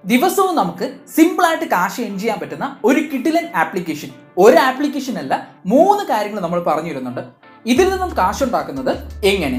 ദിവസവും നമുക്ക് സിമ്പിളായിട്ട് കാശ് എൻ ചെയ്യാൻ പറ്റുന്ന ഒരു കിഡിലൻ ആപ്ലിക്കേഷൻ ഒരു ആപ്ലിക്കേഷൻ അല്ല മൂന്ന് കാര്യങ്ങൾ നമ്മൾ പറഞ്ഞു തരുന്നുണ്ട് ഇതിൽ നിന്നും കാശുണ്ടാക്കുന്നത് എങ്ങനെ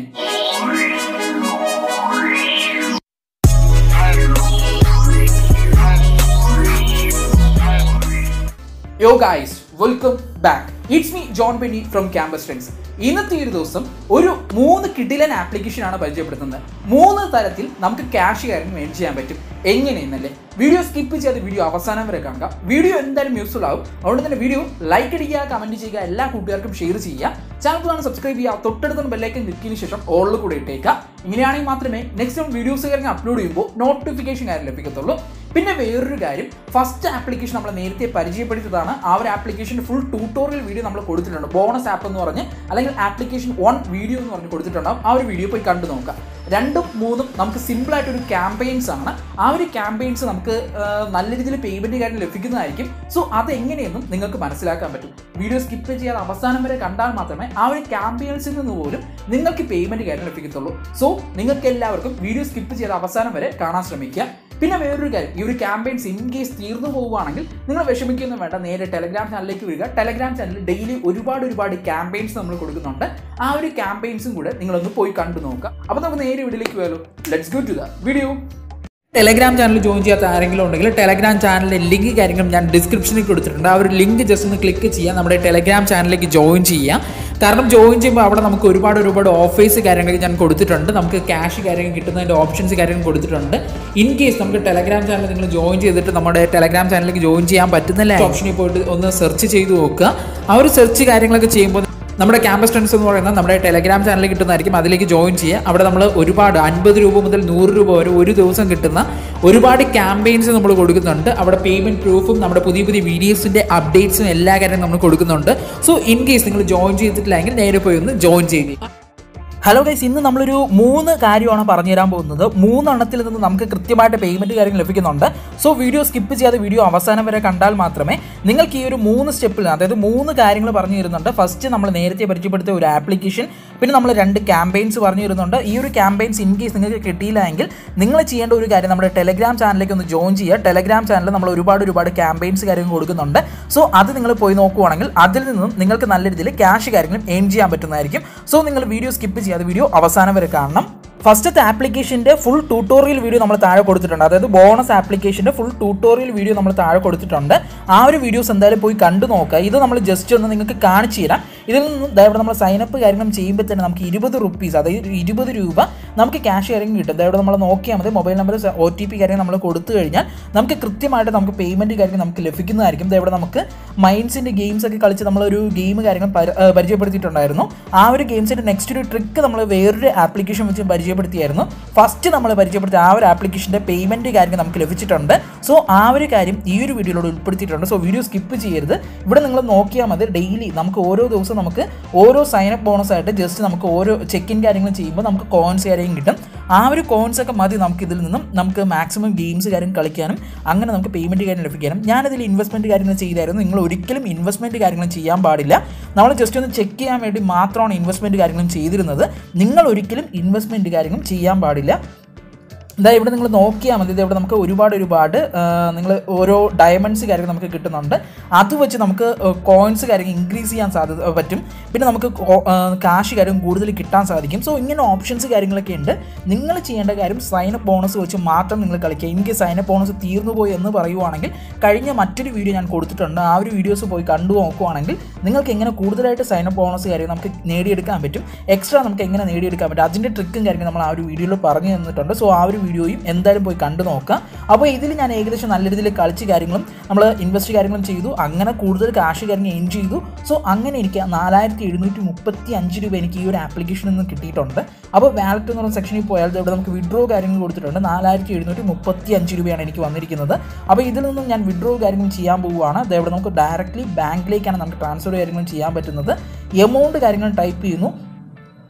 yo guys welcome back it's me John Benny from campus friends ഇന്നത്തെ ഒരു ദിവസം ഒരു മൂന്ന് കിഡിലൻ ആപ്ലിക്കേഷൻ ആണ് പരിചയപ്പെടുത്തുന്നത് മൂന്ന് തരത്തിൽ നമുക്ക് ക്യാഷ് കാര്യങ്ങൾ ഏൺ ചെയ്യാൻ പറ്റും എങ്ങനെയെന്നല്ലേ വീഡിയോ സ്കിപ്പ് ചെയ്ത് വീഡിയോ അവസാനം വരെ കാണുക വീഡിയോ എന്തായാലും യൂസ്ഫുൾ ആവും അതുകൊണ്ട് തന്നെ വീഡിയോ ലൈക്ക് അടിക്കുക കമന്റ് ചെയ്യുക എല്ലാ കൂട്ടുകാർക്കും ഷെയർ ചെയ്യുക ചാനൽ സബ്സ്ക്രൈബ് ചെയ്യുക തൊട്ടടുത്തും ബെല്ലൈക്കൻ ക്ലിക്കിന് ശേഷം ഓളിൽ കൂടെ ഇട്ടേക്കുക ഇങ്ങനെയാണെങ്കിൽ മാത്രമേ നെക്സ്റ്റ് വീഡിയോസ് കാര്യങ്ങൾ അപ്ലോഡ് ചെയ്യുമ്പോൾ നോട്ടിഫിക്കേഷൻ കാര്യം ലഭിക്കത്തുള്ളൂ പിന്നെ വേറൊരു കാര്യം ഫസ്റ്റ് ആപ്ലിക്കേഷൻ നമ്മൾ നേരത്തെ പരിചയപ്പെടുത്തിയതാണ് ആ ഒരു ആപ്ലിക്കേഷൻ ഫുൾ ട്യൂട്ടോറിയൽ വീഡിയോ നമ്മൾ കൊടുത്തിട്ടുണ്ട് ബോണസ് ആപ്പ് എന്ന് പറഞ്ഞ് അല്ലെങ്കിൽ ആപ്ലിക്കേഷൻ വൺ വീഡിയോ എന്ന് പറഞ്ഞ് കൊടുത്തിട്ടുണ്ടാവും ആ ഒരു വീഡിയോ പോയി കണ്ടു നോക്കാം രണ്ടും മൂന്നും നമുക്ക് സിമ്പിൾ ആയിട്ട് ഒരു ക്യാമ്പയിൻസ് ആണ് ആ ഒരു ക്യാമ്പയിൻസ് നമുക്ക് ആ, നല്ല രീതിയിൽ പേയ്മെന്റ് കാര്യം ലഭിക്കുന്നതായിരിക്കും സോ അത് എങ്ങനെയെന്നും നിങ്ങൾക്ക് മനസ്സിലാക്കാൻ പറ്റും വീഡിയോ സ്കിപ്പ് ചെയ്യാതെ അവസാനം വരെ കണ്ടാൽ മാത്രമേ ആ ഒരു ക്യാമ്പയിൻസിൽ നിന്ന് പോലും നിങ്ങൾക്ക് പേയ്മെന്റ് കാര്യം ലഭിക്കത്തുള്ളൂ സോ നിങ്ങൾക്ക് എല്ലാവർക്കും വീഡിയോ സ്കിപ്പ് ചെയ്ത് അവസാനം വരെ കാണാൻ ശ്രമിക്കുക പിന്നെ വേറൊരു കാര്യം ഈ ഒരു ക്യാമ്പയിൻസ് ഇൻ കേസ് തീർന്നു പോവുകയാണെങ്കിൽ നിങ്ങൾ വിഷമിക്കൊന്നും വേണ്ട നേരെ ടെലഗ്രാം ചാനലിലേക്ക് വരിക ടെലഗ്രാം ചാനലിൽ ഡെയിലി ഒരുപാട് ഒരുപാട് ക്യാമ്പയിൻസ് നമ്മൾ കൊടുക്കുന്നുണ്ട് ആ ഒരു ക്യാമ്പയിൻസും കൂടെ നിങ്ങളൊന്ന് പോയി കണ്ടു നോക്കുക അപ്പോൾ നമുക്ക് നേരെ വീഡിയോയിലേക്ക് പോയാലോ let's go to the video Telegram channel join ചെയ്യാത്ത ആരെങ്കിലും ഉണ്ടെങ്കിൽ ടെലഗ്രാം ചാനലിലെ ലിങ്ക് കാര്യങ്ങളും ഞാൻ ഡിസ്ക്രിപ്ഷനിൽ കൊടുത്തിട്ടുണ്ട് ആ ഒരു ലിങ്ക് ജസ്റ്റ് ഒന്ന് ക്ലിക്ക് ചെയ്യുക നമ്മുടെ ടെലഗ്രാം ചാനലിലേക്ക് ജോയിൻ ചെയ്യാം കാരണം ജോയിൻ ചെയ്യുമ്പോൾ അവിടെ നമുക്ക് ഒരുപാട് ഒരുപാട് ഓഫേഴ്സ് കാര്യങ്ങൾ ഞാൻ കൊടുത്തിട്ടുണ്ട് നമുക്ക് ക്യാഷ് കാര്യങ്ങൾ കിട്ടുന്നതിൻ്റെ ഓപ്ഷൻസ് കാര്യങ്ങൾ കൊടുത്തിട്ടുണ്ട് ഇൻ കേസ് നമുക്ക് ടെലഗ്രാം ചാനൽ നിങ്ങൾ ജോയിൻ ചെയ്തിട്ട് നമ്മുടെ ടെലഗ്രാം ചാനലിലേക്ക് ജോയിൻ ചെയ്യാൻ പറ്റുന്നില്ല ഓപ്ഷനിൽ പോയിട്ട് ഒന്ന് സെർച്ച് ചെയ്ത് നോക്കുക ആ ഒരു സെർച്ച് കാര്യങ്ങളൊക്കെ ചെയ്യുമ്പോൾ നമ്മുടെ ക്യാമ്പസ് ഫ്രണ്ട്സ് എന്ന് പറയുന്നത് നമ്മുടെ ടെലഗ്രാം ചാനലിൽ കിട്ടുന്നതായിരിക്കും അതിലേക്ക് ജോയിൻ ചെയ്യുക അവിടെ നമ്മൾ ഒരുപാട് അൻപത് രൂപ മുതൽ നൂറ് രൂപ വരെ ഒരു ദിവസം കിട്ടുന്ന ഒരുപാട് ക്യാമ്പയിൻസ് നമ്മൾ കൊടുക്കുന്നുണ്ട് അവിടെ പേയ്മെൻറ്റ് പ്രൂഫും നമ്മുടെ പുതിയ പുതിയ വീഡിയോസിൻ്റെ അപ്ഡേറ്റ്സും എല്ലാ കാര്യവും നമ്മൾ കൊടുക്കുന്നുണ്ട് സോ ഇൻ കേസ് നിങ്ങൾ ജോയിൻ ചെയ്തിട്ടില്ലെങ്കിൽ നേരെ പോയി ഒന്ന് ജോയിൻ ചെയ്യുക ഹലോ ഗൈസ് ഇന്ന് നമ്മളൊരു മൂന്ന് കാര്യമാണ് പറഞ്ഞു തരാൻ പോകുന്നത് മൂന്നെണ്ണത്തിൽ നിന്ന് നമുക്ക് കൃത്യമായിട്ട് പേയ്മെൻറ്റ് കാര്യങ്ങൾ ലഭിക്കുന്നുണ്ട് സോ വീഡിയോ സ്കിപ്പ് ചെയ്യാതെ വീഡിയോ അവസാനം വരെ കണ്ടാൽ മാത്രമേ നിങ്ങൾക്ക് ഈ ഒരു മൂന്ന് സ്റ്റെപ്പിൽ അതായത് മൂന്ന് കാര്യങ്ങൾ പറഞ്ഞു തരുന്നുണ്ട് ഫസ്റ്റ് നമ്മൾ നേരത്തെ പരിചയപ്പെടുത്തിയ ഒരു ആപ്ലിക്കേഷൻ പിന്നെ നമ്മൾ രണ്ട് ക്യാമ്പയിൻസ് പറഞ്ഞു തരുന്നുണ്ട് ഈ ഒരു ക്യാമ്പയിൻസ് ഇൻ കേസ് നിങ്ങൾക്ക് കിട്ടിയില്ല എങ്കിൽ നിങ്ങൾ ചെയ്യേണ്ട ഒരു കാര്യം നമ്മുടെ ടെലഗ്രാം ചാനലിലേക്ക് ഒന്ന് ജോയിൻ ചെയ്യുക ടെലഗ്രാം ചാനലിൽ നമ്മൾ ഒരുപാട് ഒരുപാട് ക്യാമ്പയിൻസ് കാര്യങ്ങൾ കൊടുക്കുന്നുണ്ട് സോ അത് നിങ്ങൾ പോയി നോക്കുവാണെങ്കിൽ അതിൽ നിന്നും നിങ്ങൾക്ക് നല്ല രീതിയിൽ ക്യാഷ് കാര്യങ്ങളും ഏൺ ചെയ്യാൻ പറ്റുന്നതായിരിക്കും സോ നിങ്ങൾ വീഡിയോ സ്കിപ്പ് ചെയ്യാതെ വീഡിയോ അവസാനം വരെ കാണണം ഫസ്റ്റത്തെ ആപ്ലിക്കേഷൻ്റെ ഫുൾ ട്യൂട്ടോറിയൽ വീഡിയോ നമ്മൾ താഴെ കൊടുത്തിട്ടുണ്ട് അതായത് ബോണസ് ആപ്ലിക്കേഷൻ്റെ ഫുൾ ട്യൂട്ടോറിയൽ വീഡിയോ നമ്മൾ താഴെ കൊടുത്തിട്ടുണ്ട് ആ ഒരു വീഡിയോസ് എന്തായാലും പോയി കണ്ടു നോക്കുക ഇത് നമ്മൾ ജസ്റ്റ് ഒന്ന് നിങ്ങൾക്ക് കാണിച്ചു തരാം ഇതിൽ നിന്നും ദയവിടെ നമ്മൾ സൈനപ്പ് കാര്യങ്ങളും ചെയ്യുമ്പോൾ തന്നെ നമുക്ക് ഇരുപത് റുപ്പീസ് അതായത് ഇരുപത് രൂപ നമുക്ക് ക്യാഷ് കാര്യങ്ങൾ കിട്ടും ദയവിടെ നമ്മൾ നോക്കിയാൽ മതി mobile number O T P കാര്യം നമ്മൾ കൊടുത്തു കഴിഞ്ഞാൽ നമുക്ക് കൃത്യമായിട്ട് നമുക്ക് പേയ്മെൻറ്റ് കാര്യം നമുക്ക് ലഭിക്കുന്നതായിരിക്കും ദയവിടെ നമുക്ക് മൈൻഡ്സിൻ്റെ ഗെയിംസ് ഒക്കെ കളിച്ച് നമ്മളൊരു ഗെയിം കാര്യങ്ങൾ പരി- ഏഹ് പരിചയപ്പെടുത്തിയിട്ടുണ്ടായിരുന്നു ആ ഒരു ഗെയിംസിൻ്റെ നെക്സ്റ്റ് ഒരു ട്രിക്ക് നമ്മൾ വേറൊരു ആപ്ലിക്കേഷൻ വെച്ച് പരിചയപ്പെടുത്തിയായിരുന്നു ഫസ്റ്റ് നമ്മൾ പരിചയപ്പെടുത്തിയ ആ ഒരു ആപ്ലിക്കേഷൻ്റെ പേയ്മെൻറ്റ് കാര്യങ്ങൾ നമുക്ക് ലഭിച്ചിട്ടുണ്ട് സോ ആ ഒരു കാര്യം ഈ ഒരു വീഡിയോയിലൂടെ ഉൾപ്പെടുത്തിയിട്ടുണ്ട് സോ വീഡിയോ സ്കിപ്പ് ചെയ്യരുത് ഇവിടെ നിങ്ങൾ നോക്കിയാൽ മതി ഡെയിലി നമുക്ക് ഓരോ ദിവസവും നമുക്ക് ഓരോ സൈൻ അപ്പ് ബോണസ് ആയിട്ട് ജസ്റ്റ് നമുക്ക് ഓരോ ചെക്ക് ഇൻ കാര്യങ്ങൾ ചെയ്യുമ്പോൾ നമുക്ക് കോയിൻസ് കാര്യം കിട്ടും ആ ഒരു കോയിൻസ് ഒക്കെ മതി നമുക്ക് ഇതിൽ നിന്നും നമുക്ക് മാക്സിമം ഗെയിംസ് കാര്യം കളിക്കാനും അങ്ങനെ നമുക്ക് പേയ്മെൻറ്റ് കാര്യം ലഭിക്കാനും ഞാനതിൽ ഇൻവെസ്റ്റ്മെൻറ്റ് കാര്യങ്ങൾ ചെയ്തായിരുന്നു നിങ്ങൾ ഒരിക്കലും ഇൻവെസ്റ്റ്മെൻറ്റ് കാര്യങ്ങൾ ചെയ്യാൻ പാടില്ല നമ്മൾ ജസ്റ്റ് ഒന്ന് ചെക്ക് ചെയ്യാൻ വേണ്ടി മാത്രമാണ് ഇൻവെസ്റ്റ്മെൻറ്റ് കാര്യങ്ങളും ചെയ്തിരുന്നത് നിങ്ങൾ ഒരിക്കലും ഇൻവെസ്റ്റ്മെൻറ്റ് കാര്യങ്ങളും ചെയ്യാൻ പാടില്ല ഇതാ ഇവിടെ നിങ്ങൾ നോക്കിയാൽ മതി ഇവിടെ നമുക്ക് ഒരുപാട് ഒരുപാട് നിങ്ങൾ ഓരോ ഡയമണ്ട്സ് കാര്യങ്ങൾ നമുക്ക് കിട്ടുന്നുണ്ട് അത് വെച്ച് നമുക്ക് കോയിൻസ് കാര്യങ്ങൾ ഇൻക്രീസ് ചെയ്യാൻ സാധ്യത പറ്റും പിന്നെ നമുക്ക് കാശ് കാര്യം കൂടുതൽ കിട്ടാൻ സാധിക്കും സോ ഇങ്ങനെ ഓപ്ഷൻസ് കാര്യങ്ങളൊക്കെ ഉണ്ട് നിങ്ങൾ ചെയ്യേണ്ട കാര്യം സൈൻ അപ്പ് ബോണസ് വെച്ച് മാത്രം നിങ്ങൾ കളിക്കുക എനിക്ക് സൈൻ അപ്പ് ബോണസ് തീർന്നു പോയി എന്ന് പറയുവാണെങ്കിൽ കഴിഞ്ഞ മറ്റൊരു വീഡിയോ ഞാൻ കൊടുത്തിട്ടുണ്ട് ആ ഒരു വീഡിയോസ് പോയി കണ്ടു നോക്കുവാണെങ്കിൽ നിങ്ങൾക്ക് എങ്ങനെ കൂടുതലായിട്ട് സൈൻ അപ്പ് ബോണസ് കാര്യം നമുക്ക് നേടിയെടുക്കാൻ പറ്റും എക്സ്ട്രാ നമുക്ക് എങ്ങനെ നേടിയെടുക്കാൻ പറ്റും അതിൻ്റെ ട്രിക്കും കാര്യങ്ങൾ നമ്മൾ ആ ഒരു വീഡിയോയിൽ പറഞ്ഞു തന്നിട്ടുണ്ട് സോ ആ ഒരു വീഡിയോയും എന്തായാലും പോയി കണ്ടു നോക്കാം അപ്പോൾ ഇതിൽ ഞാൻ ഏകദേശം നല്ല രീതിയിൽ കളിച്ച് കാര്യങ്ങളും നമ്മൾ ഇൻവെസ്റ്റ് കാര്യങ്ങളും ചെയ്തു അങ്ങനെ കൂടുതൽ കാശ് കാര്യങ്ങൾ എയിം ചെയ്തു സോ അങ്ങനെ എനിക്ക് നാലായിരത്തി എഴുന്നൂറ്റി മുപ്പത്തി അഞ്ച് രൂപ എനിക്ക് ഈ ഒരു ആപ്ലിക്കേഷനിൽ നിന്ന് കിട്ടിയിട്ടുണ്ട് അപ്പോൾ വാലറ്റ് എന്ന് പറയുന്ന സെക്ഷനിൽ പോയാൽ ഇവിടെ നമുക്ക് വിഡ്രോ കാര്യങ്ങൾ കൊടുത്തിട്ടുണ്ട് നാലായിരത്തി എഴുന്നൂറ്റി മുപ്പത്തി അഞ്ച് രൂപയാണ് എനിക്ക് വന്നിരിക്കുന്നത് അപ്പോൾ ഇതിൽ നിന്നും ഞാൻ വിഡ്രോ കാര്യങ്ങൾ ചെയ്യാൻ പോവുകയാണ് ഇവിടെ നമുക്ക് ഡയറക്റ്റ്ലി ബാങ്കിലേക്കാണ് നമുക്ക് ട്രാൻസ്ഫർ കാര്യങ്ങളും ചെയ്യാൻ പറ്റുന്നത് എമൗണ്ട് കാര്യങ്ങൾ ടൈപ്പ് ചെയ്യുന്നു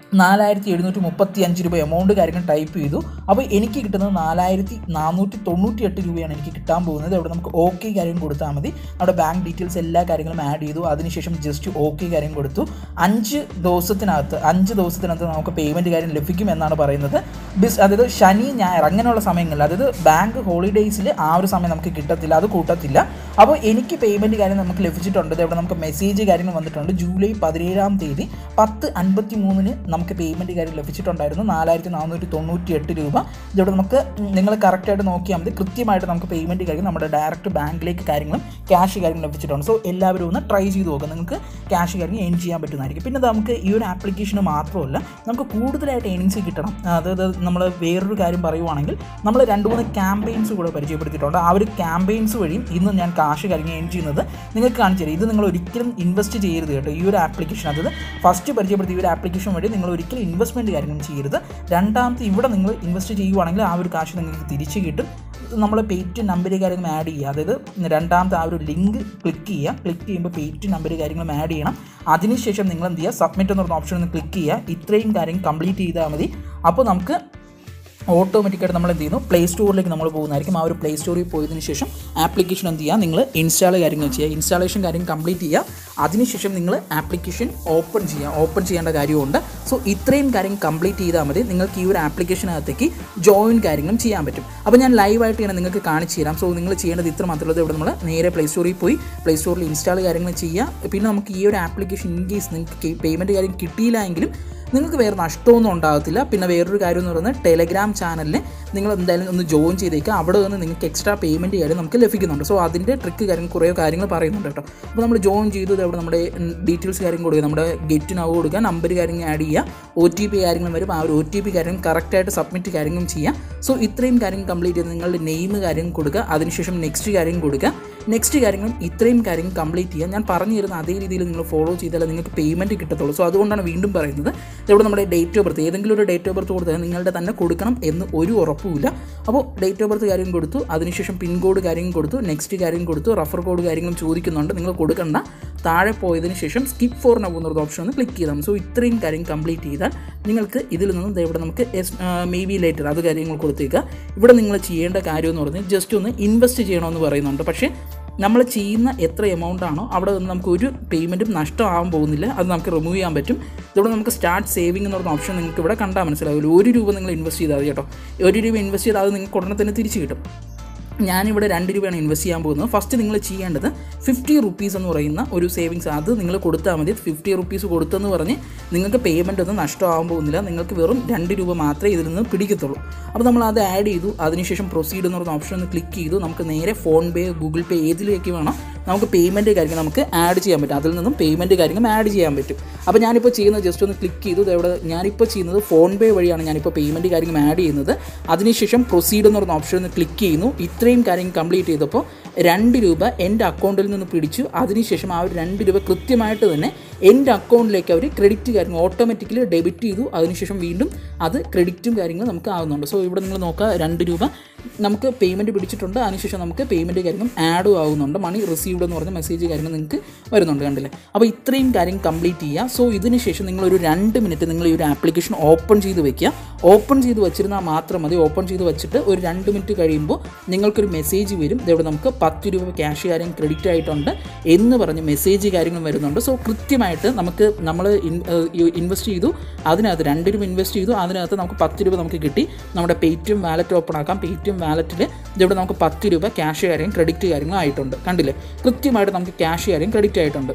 നാലായിരത്തി എഴുന്നൂറ്റി മുപ്പത്തി അഞ്ച് രൂപ എമൗണ്ട് കാര്യങ്ങൾ ടൈപ്പ് ചെയ്തു അപ്പോൾ എനിക്ക് കിട്ടുന്നത് നാലായിരത്തി നാനൂറ്റി തൊണ്ണൂറ്റി എട്ട് രൂപയാണ് എനിക്ക് കിട്ടാൻ പോകുന്നത് അവിടെ നമുക്ക് ഓക്കെ കാര്യം കൊടുത്താൽ മതി അവിടെ ബാങ്ക് ഡീറ്റെയിൽസ് എല്ലാ കാര്യങ്ങളും ആഡ് ചെയ്തു അതിനുശേഷം ജസ്റ്റ് ഓക്കെ കാര്യം കൊടുത്തു അഞ്ച് ദിവസത്തിനകത്ത് അഞ്ച് ദിവസത്തിനകത്ത് നമുക്ക് പേയ്മെൻറ്റ് കാര്യം ലഭിക്കും എന്നാണ് പറയുന്നത് ബിസ് അതായത് ശനി ഞായർ അങ്ങനെയുള്ള സമയങ്ങളിൽ അതായത് ബാങ്ക് ഹോളിഡേയ്സിൽ ആ ഒരു സമയം നമുക്ക് കിട്ടത്തില്ല അത് കൂട്ടത്തില്ല അപ്പോൾ എനിക്ക് പേയ്മെൻറ്റ് കാര്യം നമുക്ക് ലഭിച്ചിട്ടുണ്ട് ഇവിടെ നമുക്ക് മെസ്സേജ് കാര്യങ്ങൾ വന്നിട്ടുണ്ട് ജൂലൈ പതിനേഴാം തീയതി പത്ത് അൻപത്തി മൂന്നിന് നമുക്ക് പേയ്മെൻറ്റ് കാര്യം ലഭിച്ചിട്ടുണ്ടായിരുന്നു നാലായിരത്തി നാനൂറ്റി തൊണ്ണൂറ്റി എട്ട് രൂപ ഇതിവിടെ നമുക്ക് നിങ്ങൾ കറക്റ്റായിട്ട് നോക്കിയാൽ മതി കൃത്യമായിട്ട് നമുക്ക് പേയ്മെൻറ്റ് കാര്യം നമ്മുടെ ഡയറക്റ്റ് ബാങ്കിലേക്ക് കാര്യങ്ങളും ക്യാഷ് കാര്യം ലഭിച്ചിട്ടുണ്ട് സോ എല്ലാവരും ഒന്ന് ട്രൈ ചെയ്ത് നോക്കുക നിങ്ങൾക്ക് ക്യാഷ് കാര്യം ഏൺ ചെയ്യാൻ പറ്റുന്നതായിരിക്കും പിന്നെ നമുക്ക് ഈ ഒരു ആപ്ലിക്കേഷന് മാത്രമല്ല നമുക്ക് കൂടുതലായിട്ട് ഏണിങ്സ് കിട്ടണം അതായത് നമ്മൾ വേറൊരു കാര്യം പറയുവാണെങ്കിൽ നമ്മൾ രണ്ട് മൂന്ന് ക്യാമ്പയിൻസ് കൂടെ പരിചയപ്പെടുത്തിയിട്ടുണ്ട് ആ ഒരു ക്യാമ്പയിൻസ് വഴിയും ഇന്ന് ഞാൻ കാശ് കാര്യം ഏൺ ചെയ്യുന്നത് നിങ്ങൾക്ക് കാണിച്ചു തരാം ഇത് നിങ്ങൾ ഒരിക്കലും ഇൻവെസ്റ്റ് ചെയ്യരുത് കേട്ടോ ഈ ഒരു ആപ്ലിക്കേഷൻ അതായത് ഫസ്റ്റ് പരിചയപ്പെടുത്തിയ ഈ ഒരു ആപ്ലിക്കേഷൻ വഴി നിങ്ങൾ ഒരിക്കലും ഇൻവെസ്റ്റ്മെൻറ്റ് കാര്യങ്ങളും ചെയ്യരുത് രണ്ടാമത്തെ ഇവിടെ നിങ്ങൾ ഇൻവെസ്റ്റ് ചെയ്യുവാണെങ്കിൽ ആ ഒരു കാശ് നിങ്ങൾക്ക് തിരിച്ച് കിട്ടും നമ്മൾ പേറ്റ് നമ്പർ കാര്യങ്ങൾ ആഡ് ചെയ്യുക അതായത് രണ്ടാമത്തെ ആ ഒരു ലിങ്ക് ക്ലിക്ക് ചെയ്യുക ക്ലിക്ക് ചെയ്യുമ്പോൾ പേറ്റ് നമ്പർ കാര്യങ്ങളും ആഡ് ചെയ്യണം അതിനുശേഷം നിങ്ങൾ എന്ത് ചെയ്യുക സബ്മിറ്റ് എന്ന് പറഞ്ഞ ഓപ്ഷൻ ഒന്ന് ക്ലിക്ക് ചെയ്യുക ഇത്രയും കാര്യം കംപ്ലീറ്റ് ചെയ്താൽ മതി അപ്പോൾ നമുക്ക് ഓട്ടോമാറ്റിക്കായിട്ട് നമ്മൾ എന്ത് ചെയ്യുന്നു പ്ലേ സ്റ്റോറിലേക്ക് നമ്മൾ പോകുന്നതായിരിക്കും ആ ഒരു പ്ലേ സ്റ്റോറിൽ പോയതിനു ശേഷം ആപ്ലിക്കേഷൻ എന്ത് ചെയ്യുക നിങ്ങൾ ഇൻസ്റ്റാൾ കാര്യങ്ങൾ ചെയ്യുക ഇൻസ്റ്റാളേഷൻ കാര്യം കംപ്ലീറ്റ് ചെയ്യുക അതിനുശേഷം നിങ്ങൾ ആപ്ലിക്കേഷൻ ഓപ്പൺ ചെയ്യുക ഓപ്പൺ ചെയ്യേണ്ട കാര്യമുണ്ട് സോ ഇത്രയും കാര്യം കംപ്ലീറ്റ് ചെയ്താൽ മതി നിങ്ങൾക്ക് ഈ ഒരു ആപ്ലിക്കേഷനകത്തേക്ക് ജോയിൻ കാര്യങ്ങളും ചെയ്യാൻ പറ്റും അപ്പോൾ ഞാൻ ലൈവായിട്ട് ഇങ്ങനെ നിങ്ങൾക്ക് കാണിച്ചു തരാം സോ നിങ്ങൾ ചെയ്യേണ്ടത് ഇത്ര മാത്രമേ ഉള്ളൂ ഇവിടെ നമ്മൾ നേരെ പ്ലേ സ്റ്റോറിൽ പോയി പ്ലേ സ്റ്റോറിൽ ഇൻസ്റ്റാൾ കാര്യങ്ങൾ ചെയ്യുക പിന്നെ നമുക്ക് ഈ ഒരു ആപ്ലിക്കേഷൻ ഇൻ കേസ് നിങ്ങൾക്ക് പേയ്മെൻറ്റ് കാര്യം കിട്ടിയില്ല എങ്കിലും നിങ്ങൾക്ക് വേറെ നഷ്ടമൊന്നും ഉണ്ടാകത്തില്ല പിന്നെ വേറൊരു കാര്യം എന്ന് പറയുന്നത് ടെലഗ്രാം ചാനലിൽ നിങ്ങൾ എന്തായാലും ഒന്ന് ജോയിൻ ചെയ്തേക്കുക അവിടെ നിന്ന് നിങ്ങൾക്ക് എക്സ്ട്രാ പേയ്മെൻറ്റ് കാര്യം നമുക്ക് ലഭിക്കുന്നുണ്ട് സോ അതിൻ്റെ ട്രിക്ക് കാര്യം കുറേ കാര്യങ്ങൾ പറയുന്നുണ്ട് കേട്ടോ അപ്പോൾ നമ്മൾ ജോയിൻ ചെയ്തു അവിടെ നമ്മുടെ ഡീറ്റെയിൽസ് കാര്യം കൊടുക്കുക നമ്മുടെ ഗെറ്റ് നവ് കൊടുക്കുക നമ്പർ കാര്യങ്ങൾ ആഡ് ചെയ്യുക ഒ ടി പി കാര്യങ്ങളും വരും ആ ഒരു ഒ ടി പി കാര്യം കറക്റ്റായിട്ട് സബ്മിറ്റ് കാര്യങ്ങളും ചെയ്യുക സോ ഇത്രയും കാര്യം കംപ്ലീറ്റ് ചെയ്ത് നിങ്ങളുടെ നെയിം കാര്യം കൊടുക്കുക അതിനുശേഷം നെക്സ്റ്റ് കാര്യം കൊടുക്കുക നെക്സ്റ്റ് കാര്യങ്ങളും ഇത്രയും കാര്യം കംപ്ലീറ്റ് ചെയ്യുക ഞാൻ പറഞ്ഞു തരുന്ന അതേ രീതിയിൽ നിങ്ങൾ ഫോളോ ചെയ്താലേ നിങ്ങൾക്ക് പേയ്മെൻറ്റ് കിട്ടത്തുള്ളൂ സോ അതുകൊണ്ടാണ് വീണ്ടും പറയുന്നത് ഇവിടെ നമ്മുടെ ഡേറ്റ് ഓഫ് ബർത്ത് ഏതെങ്കിലും ഒരു ഡേറ്റ് ഓഫ് ബർത്ത് കൊടുത്താൽ നിങ്ങളുടെ തന്നെ കൊടുക്കണം എന്ന് ഒരു ഉറപ്പുമില്ല അപ്പോൾ ഡേറ്റ് ഓഫ് ബർത്ത് കാര്യം കൊടുത്തു അതിനുശേഷം പിൻ കോഡ് കാര്യം കൊടുത്തു നെക്സ്റ്റ് കാര്യം കൊടുത്തു റഫർ കോഡ് കാര്യങ്ങളും ചോദിക്കുന്നുണ്ട് നിങ്ങൾ കൊടുക്കണ്ട താഴെ പോയതിന് ശേഷം സ്കിപ്പ് ഫോർ നവ് എന്നൊരു ഓപ്ഷൻ ഒന്ന് ക്ലിക്ക് ചെയ്താൽ സോ ഇത്രയും കാര്യം കംപ്ലീറ്റ് ചെയ്താൽ നിങ്ങൾക്ക് ഇതിൽ നിന്നും ദേ ഇവിടെ നമുക്ക് എസ് മേ ബി ലേറ്റർ അത് കാര്യങ്ങൾ കൊടുത്തേക്കുക ഇവിടെ നിങ്ങൾ ചെയ്യേണ്ട കാര്യം എന്ന് പറഞ്ഞാൽ ജസ്റ്റ് ഒന്ന് ഇൻവെസ്റ്റ് ചെയ്യണമെന്ന് പറയുന്നുണ്ട് പക്ഷേ നമ്മൾ ചെയ്യുന്ന എത്ര എമൗണ്ട് ആണോ അവിടെ നിന്ന് നമുക്ക് ഒരു പേയ്മെൻറ്റും നഷ്ടമാകാൻ പോകുന്നില്ല അത് നമുക്ക് റിമൂവ് ചെയ്യാൻ പറ്റും ഇവിടെ നമുക്ക് സ്റ്റാർട്ട് സേവിംഗ് എന്ന് പറഞ്ഞ ഓപ്ഷൻ നിങ്ങൾക്ക് ഇവിടെ കണ്ടാൽ മനസ്സിലാവില്ല ഒരു രൂപ നിങ്ങൾ ഇൻവെസ്റ്റ് ചെയ്താൽ മതി കേട്ടോ ഒരു രൂപ ഇൻവെസ്റ്റ് ചെയ്താൽ അത് നിങ്ങൾക്ക് ഉടനെ തന്നെ തിരിച്ച് കിട്ടും ഞാനിവിടെ രണ്ട് രൂപയാണ് ഇൻവെസ്റ്റ് ചെയ്യാൻ പോകുന്നത് ഫസ്റ്റ് നിങ്ങൾ ചെയ്യേണ്ടത് ഫിഫ്റ്റി റുപ്പീസ് എന്ന് പറയുന്ന ഒരു സേവിങ്സ് അത് നിങ്ങൾ കൊടുത്താൽ മതി ഫിഫ്റ്റി റുപ്പീസ് കൊടുത്തെന്ന് പറഞ്ഞ് നിങ്ങൾക്ക് പേയ്മെൻ്റ് ഒന്നും നഷ്ടമാകാൻ പോകുന്നില്ല നിങ്ങൾക്ക് വെറും രണ്ട് രൂപ മാത്രമേ ഇതിൽ നിന്ന് പിടിക്കത്തുള്ളൂ അപ്പോൾ നമ്മൾ അത് ആഡ് ചെയ്തു അതിനുശേഷം പ്രൊസീഡ് എന്ന് പറയുന്ന ഓപ്ഷൻ ഒന്ന് ക്ലിക്ക് ചെയ്തു നമുക്ക് നേരെ ഫോൺ പേ ഗൂഗിൾ പേ ഏതിലേക്ക് വേണം നമുക്ക് പേയ്മെൻറ്റ് കാര്യങ്ങൾ നമുക്ക് ആഡ് ചെയ്യാൻ പറ്റും അതിൽ നിന്നും പേയ്മെൻറ്റ് കാര്യങ്ങൾ ആഡ് ചെയ്യാൻ പറ്റും അപ്പോൾ ഞാനിപ്പോൾ ചെയ്യുന്നത് ജസ്റ്റ് ഒന്ന് ക്ലിക്ക് ചെയ്തു ഇവിടെ ഞാനിപ്പോൾ ചെയ്യുന്നത് ഫോൺ പേ വഴിയാണ് ഞാനിപ്പോൾ പേയ്മെൻറ്റ് കാര്യങ്ങൾ ആഡ് ചെയ്യുന്നത് അതിനുശേഷം പ്രൊസീഡ് എന്ന് പറയുന്ന ഓപ്ഷൻ ഒന്ന് ക്ലിക്ക് ചെയ്യുന്നു ഇത്രയും കാര്യം കംപ്ലീറ്റ് ചെയ്തപ്പോൾ രണ്ട് രൂപ എൻ്റെ അക്കൗണ്ടിൽ നിന്ന് പിടിച്ചു അതിനുശേഷം ആ ഒരു രണ്ട് രൂപ കൃത്യമായിട്ട് തന്നെ എൻ്റെ അക്കൗണ്ടിലേക്ക് അവർ ക്രെഡിറ്റ് കാര്യങ്ങൾ ഓട്ടോമാറ്റിക്കലി ഡെബിറ്റ് ചെയ്തു അതിനുശേഷം വീണ്ടും അത് ക്രെഡിറ്റും കാര്യങ്ങളും നമുക്ക് ആവുന്നുണ്ട് സോ ഇവിടെ നിങ്ങൾ നോക്കുക രണ്ട് രൂപ നമുക്ക് പേയ്മെൻറ്റ് പിടിച്ചിട്ടുണ്ട് അതിനുശേഷം നമുക്ക് പേയ്മെൻറ്റ് കാര്യങ്ങളും ആഡും ആവുന്നുണ്ട് മണി റിസീവ്ഡ് എന്ന് പറഞ്ഞ മെസ്സേജ് കാര്യങ്ങൾ നിങ്ങൾക്ക് വരുന്നുണ്ട് കണ്ടില്ലേ അപ്പോൾ ഇത്രയും കാര്യം കംപ്ലീറ്റ് ചെയ്യുക സോ ഇതിന് ശേഷം നിങ്ങളൊരു രണ്ട് മിനിറ്റ് നിങ്ങൾ ഈ ഒരു ആപ്ലിക്കേഷൻ ഓപ്പൺ ചെയ്ത് വെക്കുക ഓപ്പൺ ചെയ്ത് വെച്ചിരുന്നാൽ മാത്രം മതി ഓപ്പൺ ചെയ്ത് വെച്ചിട്ട് ഒരു രണ്ട് മിനിറ്റ് കഴിയുമ്പോൾ നിങ്ങൾക്കൊരു മെസ്സേജ് വരും ഇതവിടെ നമുക്ക് പത്ത് രൂപ ക്യാഷ് കാര്യം ക്രെഡിറ്റ് ആയിട്ടുണ്ട് എന്ന് പറഞ്ഞ് മെസ്സേജ് കാര്യങ്ങളും വരുന്നുണ്ട് സോ കൃത്യമായിട്ട് നമുക്ക് നമ്മൾ ഇൻവെസ്റ്റ് ചെയ്തു അതിനകത്ത് രണ്ട് രൂപ ഇൻവെസ്റ്റ് ചെയ്തു അതിനകത്ത് നമുക്ക് പത്ത് രൂപ നമുക്ക് കിട്ടി നമ്മുടെ പേറ്റിഎം വാലറ്റ് ഓപ്പൺ ആക്കാം പേറ്റിഎം വാലറ്റിൽ ഇതിവിടെ നമുക്ക് പത്ത് രൂപ ക്യാഷ് കാര്യം ക്രെഡിറ്റ് കാര്യങ്ങളും ആയിട്ടുണ്ട് കണ്ടില്ലേ കൃത്യമായിട്ട് നമുക്ക് ക്യാഷ് കാര്യം ക്രെഡിറ്റ് ആയിട്ടുണ്ട്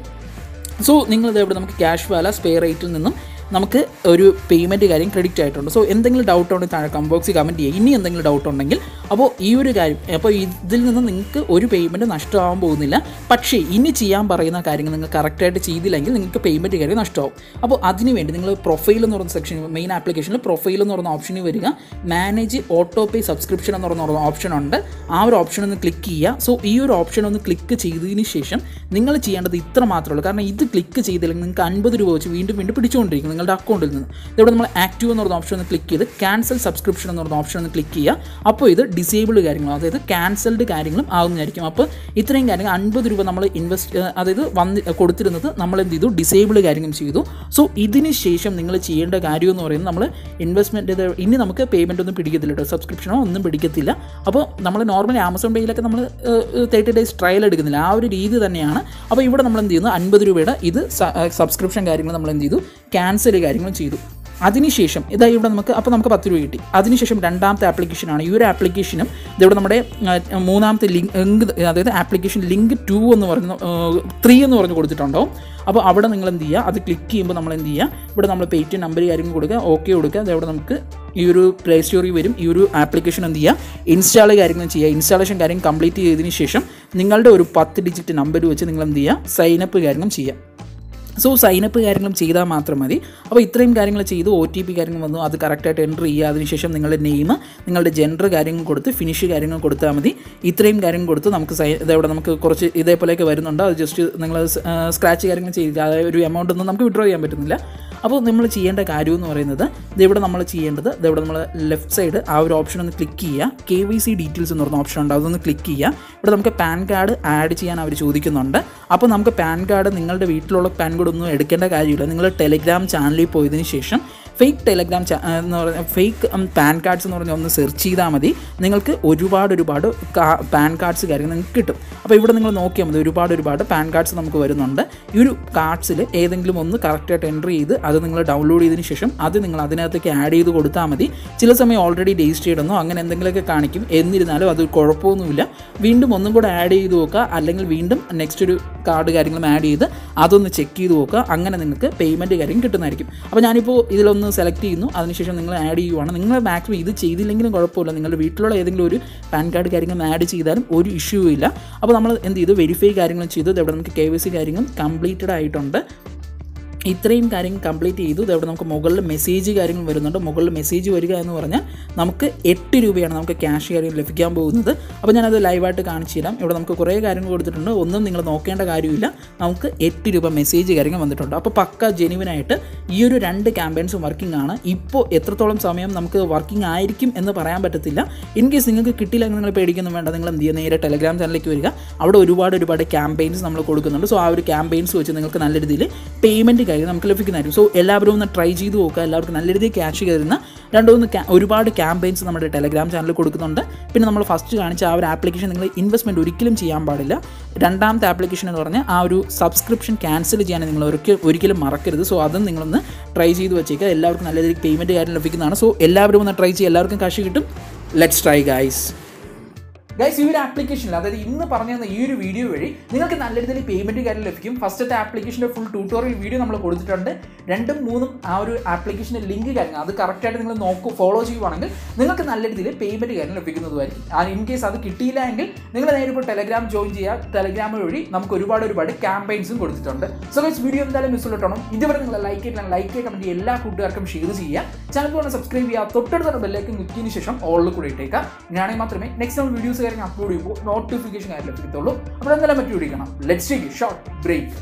സോ നിങ്ങളിത് ഇവിടെ നമുക്ക് ക്യാഷ് വാല സ്പേ റേറ്റിൽ നിന്നും നമുക്ക് ഒരു പേയ്മെൻറ്റ് കാര്യം ക്രെഡിറ്റ് ആയിട്ടുണ്ട് സോ എന്തെങ്കിലും ഡൗട്ട് ഉണ്ടെങ്കിൽ താഴെ കമന്റ് ബോക്സിൽ കമൻറ്റ് ചെയ്യുക ഇനി എന്തെങ്കിലും ഡൗട്ട് ഉണ്ടെങ്കിൽ അപ്പോൾ ഈ ഒരു കാര്യം അപ്പോൾ ഇതിൽ നിന്ന് നിങ്ങൾക്ക് ഒരു പേയ്മെൻറ്റ് നഷ്ടമാകാൻ പോകുന്നില്ല പക്ഷേ ഇനി ചെയ്യാൻ പറയുന്ന കാര്യങ്ങൾ നിങ്ങൾ കറക്റ്റായിട്ട് ചെയ്തില്ലെങ്കിൽ നിങ്ങൾക്ക് പേയ്മെൻറ്റ് കാര്യം നഷ്ടമാവും അപ്പോൾ അതിന് വേണ്ടി നിങ്ങൾ പ്രൊഫൈൽ എന്ന് പറയുന്ന സെക്ഷൻ മെയിൻ ആപ്ലിക്കേഷനിൽ പ്രൊഫൈൽ എന്ന് പറയുന്ന ഓപ്ഷനിൽ വരിക മാനേജ് ഓട്ടോ പേ സബ്സ്ക്രിപ്ഷൻ എന്ന് പറയുന്ന ഓപ്ഷൻ ഉണ്ട് ആ ഒരു ഓപ്ഷൻ ഒന്ന് ക്ലിക്ക് ചെയ്യുക സോ ഈ ഒരു ഓപ്ഷൻ ഒന്ന് ക്ലിക്ക് ചെയ്തതിന് ശേഷം നിങ്ങൾ ചെയ്യേണ്ടത് ഇത്ര മാത്രമേ ഉള്ളൂ കാരണം ഇത് ക്ലിക്ക് ചെയ്തില്ലെങ്കിൽ നിങ്ങൾക്ക് അൻപത് രൂപ വെച്ച് വീണ്ടും വീണ്ടും പിടിച്ചുകൊണ്ടിരിക്കും നിങ്ങൾ നിങ്ങളുടെ അക്കൗണ്ടിൽ നിന്ന് ഇവിടെ നമ്മൾ ആക്റ്റീവ് എന്ന് പറഞ്ഞ ഓപ്ഷൻ ഒന്ന് ക്ലിക്ക് ചെയ്ത് ക്യാൻസൽ സബ്സ്ക്രിപ്ഷൻ എന്ന് പറഞ്ഞ ഓപ്ഷൻ ഒന്ന് ക്ലിക്ക് ചെയ്യുക അപ്പോൾ ഇത് ഡിസേബിൾഡ് കാര്യങ്ങളും അതായത് ക്യാൻസൽഡ് കാര്യങ്ങളും ആകുന്നതായിരിക്കും അപ്പോൾ ഇത്രയും കാര്യങ്ങൾ അൻപത് രൂപ നമ്മൾ ഇൻവെസ്റ്റ് അതായത് വന്ന് കൊടുത്തിരുന്നത് നമ്മൾ എന്ത് ചെയ്തു ഡിസേബിൾ കാര്യങ്ങളും ചെയ്തു സോ ഇതിന് ശേഷം നിങ്ങൾ ചെയ്യേണ്ട കാര്യം എന്ന് പറയുന്നത് നമ്മൾ ഇൻവെസ്റ്റ്മെൻറ്റ് ഇത് ഇനി നമുക്ക് പേയ്മെൻ്റ് ഒന്നും പിടിക്കത്തില്ല കേട്ടോ സബ്സ്ക്രിപ്ഷനോ ഒന്നും പിടിക്കത്തില്ല അപ്പോൾ നമ്മൾ നോർമലി ആമസോൺ പേയിലൊക്കെ നമ്മൾ തേർട്ടി ഡേയ്സ് ട്രയൽ എടുക്കുന്നില്ല ആ ഒരു രീതി തന്നെയാണ് അപ്പോൾ ഇവിടെ നമ്മൾ എന്ത് ചെയ്യുന്നു അൻപത് രൂപയുടെ ഇത് സബ്സ്ക്രിപ്ഷൻ കാര്യങ്ങൾ നമ്മൾ എന്ത് ചെയ്തു ക്യാൻസൽ കാര്യങ്ങളും ചെയ്തു അതിനുശേഷം ഇതാ ഇവിടെ നമുക്ക് അപ്പോൾ നമുക്ക് പത്ത് രൂപ കിട്ടി അതിനുശേഷം രണ്ടാമത്തെ ആപ്ലിക്കേഷനാണ് ഈ ഒരു ആപ്ലിക്കേഷനും ഇതിവിടെ നമ്മുടെ ആ, മൂന്നാമത്തെ ലിങ്ക് അതായത് ആപ്ലിക്കേഷൻ ലിങ്ക് ടു എന്ന് പറഞ്ഞ് ത്രീ എന്ന് പറഞ്ഞ് കൊടുത്തിട്ടുണ്ടാവും അപ്പോൾ അവിടെ നിങ്ങൾ എന്ത് ചെയ്യുക അത് ക്ലിക്ക് ചെയ്യുമ്പോൾ നമ്മൾ എന്ത് ചെയ്യുക ഇവിടെ നമ്മൾ പേയ്റ്റ് നമ്പർ കാര്യങ്ങൾ കൊടുക്കുക ഓക്കെ കൊടുക്കുക അതവിടെ നമുക്ക് ഈ ഒരു പ്ലേ സ്റ്റോറിൽ വരും ഈ ഒരു ആപ്ലിക്കേഷൻ എന്ത് ചെയ്യുക ഇൻസ്റ്റാൾ കാര്യങ്ങൾ ചെയ്യുക ഇൻസ്റ്റാളേഷൻ കാര്യം കംപ്ലീറ്റ് ചെയ്തതിന് ശേഷം നിങ്ങളുടെ ഒരു പത്ത് ഡിജിറ്റ് നമ്പർ വെച്ച് നിങ്ങൾ എന്ത് ചെയ്യുക സൈനപ്പ് കാര്യങ്ങൾ ചെയ്യുക സോ സൈനപ്പ് കാര്യങ്ങളും ചെയ്താൽ മാത്രം മതി അപ്പോൾ ഇത്രയും കാര്യങ്ങൾ ചെയ്ത് ഒ ടി പി കാര്യങ്ങൾ വന്നു അത് കറക്റ്റായിട്ട് എൻ്റർ ചെയ്യുക അതിനുശേഷം നിങ്ങളുടെ നെയിം നിങ്ങളുടെ ജെൻഡർ കാര്യങ്ങൾ കൊടുത്ത് ഫിനിഷ് കാര്യങ്ങൾ കൊടുത്താൽ മതി ഇത്രയും കാര്യം കൊടുത്ത് നമുക്ക് സൈ ഇതവിടെ നമുക്ക് കുറച്ച് ഇതേപോലെയൊക്കെ വരുന്നുണ്ട് അത് ജസ്റ്റ് നിങ്ങൾ സ്ക്രാച്ച് കാര്യങ്ങൾ ചെയ്യുക അതായത് ഒരു എമൗണ്ട് ഒന്നും നമുക്ക് വിഡ്രോ ചെയ്യാൻ പറ്റുന്നില്ല അപ്പോൾ നമ്മൾ ചെയ്യേണ്ട കാര്യം എന്ന് പറയുന്നത് ഇതിവിടെ നമ്മൾ ചെയ്യേണ്ടത് ഇതിവിടെ നമ്മൾ ലെഫ്റ്റ് സൈഡ് ആ ഒരു ഓപ്ഷൻ ഒന്ന് ക്ലിക്ക് ചെയ്യുക കെ വൈ സി ഡീറ്റെയിൽസ് എന്ന് പറഞ്ഞ ഓപ്ഷൻ ഉണ്ട് അതൊന്ന് ക്ലിക്ക് ചെയ്യുക ഇവിടെ നമുക്ക് പാൻ കാർഡ് ആഡ് ചെയ്യാൻ അവർ ചോദിക്കുന്നുണ്ട് അപ്പോൾ നമുക്ക് പാൻ കാർഡ് നിങ്ങളുടെ വീട്ടിലുള്ള പാൻ കാർഡ് ഒന്നും എടുക്കേണ്ട കാര്യമില്ല നിങ്ങൾ ടെലിഗ്രാം ചാനലിൽ പോയതിന് ശേഷം ഫേക്ക് ടെലഗ്രാം ചാ എന്ന് പറഞ്ഞ ഫേക്ക് പാൻ കാർഡ്സ് എന്ന് പറഞ്ഞാൽ ഒന്ന് സെർച്ച് ചെയ്താൽ മതി നിങ്ങൾക്ക് ഒരുപാട് ഒരുപാട് പാൻ കാർഡ്സ് കാര്യങ്ങൾ നിങ്ങൾക്ക് കിട്ടും അപ്പോൾ ഇവിടെ നിങ്ങൾ നോക്കിയാൽ മതി ഒരുപാട് ഒരുപാട് പാൻ കാർഡ്സ് നമുക്ക് വരുന്നുണ്ട് ഈ ഒരു കാർഡ്സിൽ ഏതെങ്കിലും ഒന്ന് കറക്റ്റായിട്ട് എൻ്റർ ചെയ്ത് അത് നിങ്ങൾ ഡൗൺലോഡ് ചെയ്തതിന് ശേഷം അത് നിങ്ങൾ അതിനകത്തേക്ക് ആഡ് ചെയ്ത് കൊടുത്താൽ മതി ചില സമയം ഓൾറെഡി രജിസ്റ്റേർഡ് എന്നോ അങ്ങനെ എന്തെങ്കിലുമൊക്കെ കാണിക്കും എന്നിരുന്നാലും അത് കുഴപ്പമൊന്നുമില്ല വീണ്ടും ഒന്നും കൂടെ ആഡ് ചെയ്ത് നോക്കുക അല്ലെങ്കിൽ വീണ്ടും നെക്സ്റ്റ് ഒരു കാർഡ് കാര്യങ്ങളും ആഡ് ചെയ്ത് അതൊന്ന് ചെക്ക് ചെയ്ത് നോക്കുക അങ്ങനെ നിങ്ങൾക്ക് പേയ്മെൻറ്റ് കാര്യം കിട്ടുന്നതായിരിക്കും അപ്പോൾ ഞാനിപ്പോൾ ഇതിലൊന്ന് സെലക്ട് ചെയ്യുന്നു അതിനുശേഷം നിങ്ങൾ ആഡ് ചെയ്യുവാണ് നിങ്ങൾ മാക്സിമം ഇത് ചെയ്തില്ലെങ്കിലും കുഴപ്പമില്ല നിങ്ങളുടെ വീട്ടിലുള്ള ഏതെങ്കിലും ഒരു പാൻ കാർഡ് കാര്യങ്ങൾ ആഡ് ചെയ്താലും ഒരു ഇഷ്യൂ ഇല്ല അപ്പോൾ നമ്മൾ എന്ത് ചെയ്തു വെരിഫൈ കാര്യങ്ങൾ ചെയ്തു ഇവിടെ നമുക്ക് കെ വൈ സി കാര്യങ്ങളും കംപ്ലീറ്റഡ് ആയിട്ടുണ്ട് ഇത്രയും കാര്യങ്ങൾ കംപ്ലീറ്റ് ചെയ്തു ഇതവിടെ നമുക്ക് മുകളിൽ മെസ്സേജ് കാര്യങ്ങൾ വരുന്നുണ്ട് മുകളിൽ മെസ്സേജ് വരിക എന്ന് പറഞ്ഞാൽ നമുക്ക് എട്ട് രൂപയാണ് നമുക്ക് ക്യാഷ് കാര്യം ലഭിക്കാൻ പോകുന്നത് അപ്പോൾ ഞാനത് ലൈവായിട്ട് കാണിച്ചു തരാം ഇവിടെ നമുക്ക് കുറേ കാര്യങ്ങൾ കൊടുത്തിട്ടുണ്ട് ഒന്നും നിങ്ങൾ നോക്കേണ്ട കാര്യമില്ല നമുക്ക് എട്ട് രൂപ മെസ്സേജ് കാര്യങ്ങൾ വന്നിട്ടുണ്ട് അപ്പോൾ പക്ക ജെനുവിനായിട്ട് ഈ ഒരു രണ്ട് ക്യാമ്പയിൻസും വർക്കിംഗ് ആണ് ഇപ്പോൾ എത്രത്തോളം സമയം നമുക്ക് വർക്കിംഗ് ആയിരിക്കും എന്ന് പറയാൻ പറ്റത്തില്ല ഇൻ കേസ് നിങ്ങൾക്ക് കിട്ടിയില്ല എന്ന് നിങ്ങൾ പേടിക്കൊന്നും വേണ്ട നിങ്ങൾ എന്ത് ചെയ്യുക നേരെ ടെലഗ്രാം ചാനലിലേക്ക് വരിക അവിടെ ഒരുപാട് ഒരുപാട് ക്യാമ്പയിൻസ് നമ്മൾ കൊടുക്കുന്നുണ്ട് സോ ആ ഒരു ക്യാമ്പയിൻസ് വെച്ച് നിങ്ങൾക്ക് നല്ല രീതിയിൽ പേയ്മെൻറ്റ് കാര്യം നമുക്ക് ലഭിക്കുന്നതായിരിക്കും സോ എല്ലാവരും ഒന്ന് ട്രൈ ചെയ്ത് നോക്കുക എല്ലാവർക്കും നല്ല രീതിയിൽ ക്യാഷ് കയറുന്ന രണ്ട് മൂന്ന് ക്യാ- ഒരുപാട് ക്യാമ്പയിൻസ് നമ്മുടെ ടെലഗ്രാം ചാനലിൽ കൊടുക്കുന്നുണ്ട് പിന്നെ നമ്മൾ ഫസ്റ്റ് കാണിച്ച ആ ഒരു ആപ്ലിക്കേഷൻ നിങ്ങൾ ഇൻവെസ്റ്റ്മെൻറ്റ് ഒരിക്കലും ചെയ്യാൻ പാടില്ല രണ്ടാമത്തെ ആപ്ലിക്കേഷൻ എന്ന് പറഞ്ഞാൽ ആ ഒരു സബ്സ്ക്രിപ്ഷൻ ക്യാൻസൽ ചെയ്യാൻ നിങ്ങൾ ഒരിക്കലും ഒരിക്കലും മറക്കരുത് സോ അതും നിങ്ങളൊന്ന് ട്രൈ ചെയ്ത് വെച്ചേക്കുക എല്ലാവർക്കും നല്ല രീതിയിൽ പേയ്മെൻറ്റ് കാര്യം ലഭിക്കുന്നതാണ് സോ എല്ലാവരും ഒന്ന് ട്രൈ ചെയ്യുക എല്ലാവർക്കും കാശ് കിട്ടും ലെറ്റ്സ് ട്രൈ ഗൈസ് ഗൈസ് ഈ ഒരു ആപ്ലിക്കേഷനിൽ അതായത് ഇന്ന് പറഞ്ഞു തന്ന ഈ ഒരു വീഡിയോ വഴി നിങ്ങൾക്ക് നല്ല രീതിയിൽ പേയ്മെൻറ്റ് കാര്യം ലഭിക്കും ഫസ്റ്റത്തെ ആപ്ലിക്കേഷൻ്റെ ഫുൾ ട്യൂട്ടോറിയൽ വീഡിയോ നമ്മൾ കൊടുത്തിട്ടുണ്ട് രണ്ടും മൂന്നും ആ ഒരു ആപ്ലിക്കേഷൻ്റെ ലിങ്ക് കാര്യങ്ങൾ അത് കറക്റ്റായിട്ട് നിങ്ങൾ നോക്കൂ ഫോളോ ചെയ്യുവാണെങ്കിൽ നിങ്ങൾക്ക് നല്ല രീതിയിൽ പേയ്മെൻറ്റ് കാര്യം ലഭിക്കുന്നതുമായിരിക്കും ആ ഇൻ കേസ് അത് കിട്ടിയില്ല എങ്കിൽ നിങ്ങൾ നേരെ ഇപ്പോൾ ടെലഗ്രാം ജോയിൻ ചെയ്യുക ടെലഗ്രാം വഴി നമുക്ക് ഒരുപാട് ഒരുപാട് ക്യാമ്പയിൻസും കൊടുത്തിട്ടുണ്ട് സോ ഗൈസ് വീഡിയോ എന്തായാലും മിസ് ഇട്ടണം ഇതുവരെ നിങ്ങൾ ലൈക്ക് ചെയ്യണം ലൈക്ക് ചെയ്യാൻ കമൻറ്റ് എല്ലാ കൂട്ടുകാർക്കും ഷെയർ ചെയ്യുക ചാനൽ കൊണ്ട് സബ്സ്ക്രൈബ് ചെയ്യുക തൊട്ടടുത്തുള്ള ബെല്ലേക്ക് മുക്കിയതിന് ശേഷം ഓളിൽ കൂടെ ഇട്ടേക്കുക ഞാനാണെങ്കിൽ മാത്രമേ നെക്സ്റ്റ് നമ്മൾ വീഡിയോസ് കാര്യം അപ്ലോഡ് ചെയ്യുമ്പോൾ നോട്ടിഫിക്കേഷൻ കാര്യം ലഭിക്കത്തുള്ളൂ അപ്പോൾ എന്തായാലും പറ്റി പിടിക്കണം ലെറ്റ്സ് ടേക്ക് ഷോർട്ട് ബ്രേക്ക്